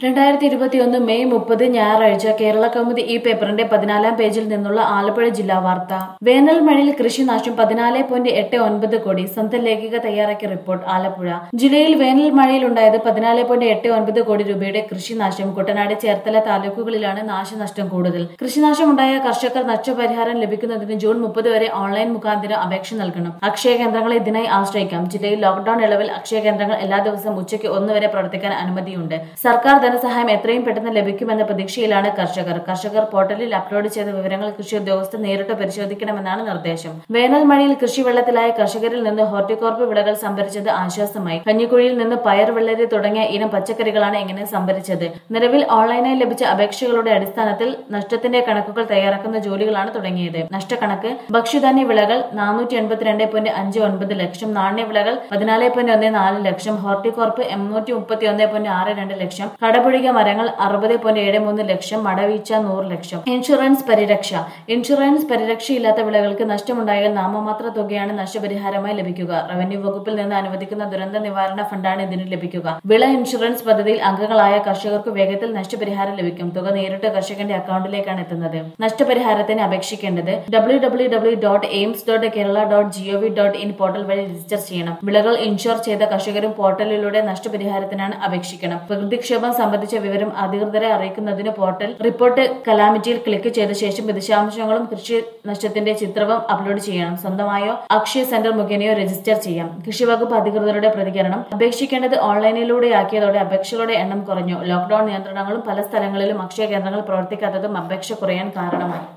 രണ്ടായിരത്തി ഇരുപത്തിയൊന്ന് മെയ് മുപ്പത് ഞായറാഴ്ച കേരള കൗമുദി ഈ പേപ്പറിന്റെ പതിനാലാം പേജിൽ നിന്നുള്ള ആലപ്പുഴ ജില്ലാ വാർത്ത വേനൽ മഴയിൽ കൃഷിനാശം പതിനാല് പോയിന്റ് എട്ട് ഒൻപത് കോടി സ്വന്തം ലേഖിക തയ്യാറാക്കിയ റിപ്പോർട്ട് ആലപ്പുഴ ജില്ലയിൽ വേനൽ മഴയിലുണ്ടായത് പതിനാല് പോയിന്റ് എട്ട് ഒൻപത് കോടി രൂപയുടെ കൃഷിനാശം കുട്ടനാട് ചേർത്തല താലൂക്കുകളിലാണ് നാശനഷ്ടം കൂടുതൽ കൃഷിനാശമുണ്ടായ കർഷകർ നഷ്ടപരിഹാരം ലഭിക്കുന്നതിന് ജൂൺ മുപ്പത് വരെ ഓൺലൈൻ മുഖാന്തരം അപേക്ഷ നൽകണം അക്ഷയ കേന്ദ്രങ്ങളെ ഇതിനായി ആശ്രയിക്കാം ജില്ലയിൽ ലോക്ഡൌൺ ഇളവിൽ അക്ഷയ കേന്ദ്രങ്ങൾ എല്ലാ ദിവസവും ഉച്ചയ്ക്ക് ഒന്ന് വരെ പ്രവർത്തിക്കാൻ അനുമതിയുണ്ട് സർക്കാർ ധനസഹായം എത്രയും പെട്ടെന്ന് ലഭിക്കുമെന്ന പ്രതീക്ഷയിലാണ് കർഷകർ കർഷകർ പോർട്ടലിൽ അപ്ലോഡ് ചെയ്ത വിവരങ്ങൾ കൃഷി ഉദ്യോഗസ്ഥർ നേരിട്ട് പരിശോധിക്കണമെന്നാണ് നിർദ്ദേശം വേനൽ മഴയിൽ കൃഷി വെള്ളത്തിലായ കർഷകരിൽ നിന്ന് ഹോർട്ടികോർപ്പ് വിളകൾ സംഭരിച്ചത് ആശ്വാസമായി കഞ്ഞിക്കുഴിയിൽ നിന്ന് പയർ വെള്ളരി തുടങ്ങിയ ഇനം പച്ചക്കറികളാണ് ഇങ്ങനെ സംഭരിച്ചത് നിലവിൽ ഓൺലൈനായി ലഭിച്ച അപേക്ഷകളുടെ അടിസ്ഥാനത്തിൽ നഷ്ടത്തിന്റെ കണക്കുകൾ തയ്യാറാക്കുന്ന ജോലികളാണ് തുടങ്ങിയത് നഷ്ടക്കണക്ക് ഭക്ഷ്യധാന്യ വിളകൾ നാനൂറ്റി എൺപത്തിരണ്ട് പോയിന്റ് അഞ്ച് ഒൻപത് ലക്ഷം നാണ്യവിളകൾ പതിനാല് പോയിന്റ് ഒന്ന് നാല് ലക്ഷം ഹോർട്ടികോർപ്പ് എണ്ണൂറ്റി മുപ്പത്തി ഒന്ന് പോയിന്റ് ആറ് രണ്ട് ലക്ഷം കടപുഴിക മരങ്ങൾ അറുപത് പോയിന്റ് ഏഴ് മൂന്ന് ലക്ഷം മടവീഴ്ച നൂറ് ലക്ഷം ഇൻഷുറൻസ് പരിരക്ഷ ഇൻഷുറൻസ് പരിരക്ഷയില്ലാത്ത വിളകൾക്ക് നഷ്ടമുണ്ടായാൽ നാമമാത്ര തുകയാണ് നഷ്ടപരിഹാരമായി ലഭിക്കുക റവന്യൂ വകുപ്പിൽ നിന്ന് അനുവദിക്കുന്ന ദുരന്ത നിവാരണ ഫണ്ടാണ് ഇതിന് ലഭിക്കുക വിള ഇൻഷുറൻസ് പദ്ധതിയിൽ അംഗങ്ങളായ കർഷകർക്ക് വേഗത്തിൽ നഷ്ടപരിഹാരം ലഭിക്കും തുക നേരിട്ട് കർഷകന്റെ അക്കൗണ്ടിലേക്കാണ് എത്തുന്നത് നഷ്ടപരിഹാരത്തിന് അപേക്ഷിക്കേണ്ടത് W W W dot AIMS dot Kerala dot G O V dot in portal വഴി രജിസ്റ്റർ ചെയ്യണം വിളകൾ ഇൻഷുർ ചെയ്ത കർഷകരും പോർട്ടലിലൂടെ നഷ്ടപരിഹാരത്തിനാണ് അപേക്ഷിക്കണം പ്രകൃതിക്ഷോഭം സംബന്ധിച്ച വിവരം അധികൃതരെ അറിയിക്കുന്നതിന് പോർട്ടൽ റിപ്പോർട്ട് കലാമിറ്റിയിൽ ക്ലിക്ക് ചെയ്ത ശേഷം വിശദാംശങ്ങളും കൃഷി നഷ്ടത്തിന്റെ ചിത്രവും അപ്ലോഡ് ചെയ്യണം സ്വന്തമായോ അക്ഷയ സെന്റർ മുഖേനയോ രജിസ്റ്റർ ചെയ്യാം കൃഷി വകുപ്പ് അധികൃതരുടെ പ്രതികരണം അപേക്ഷിക്കേണ്ടത് ഓൺലൈനിലൂടെയാക്കിയതോടെ അപേക്ഷകളുടെ എണ്ണം കുറഞ്ഞു ലോക്ഡൌൺ നിയന്ത്രണങ്ങളും പല സ്ഥലങ്ങളിലും അക്ഷയ കേന്ദ്രങ്ങൾ പ്രവർത്തിക്കാത്തതും അപേക്ഷ കുറയാൻ കാരണമായി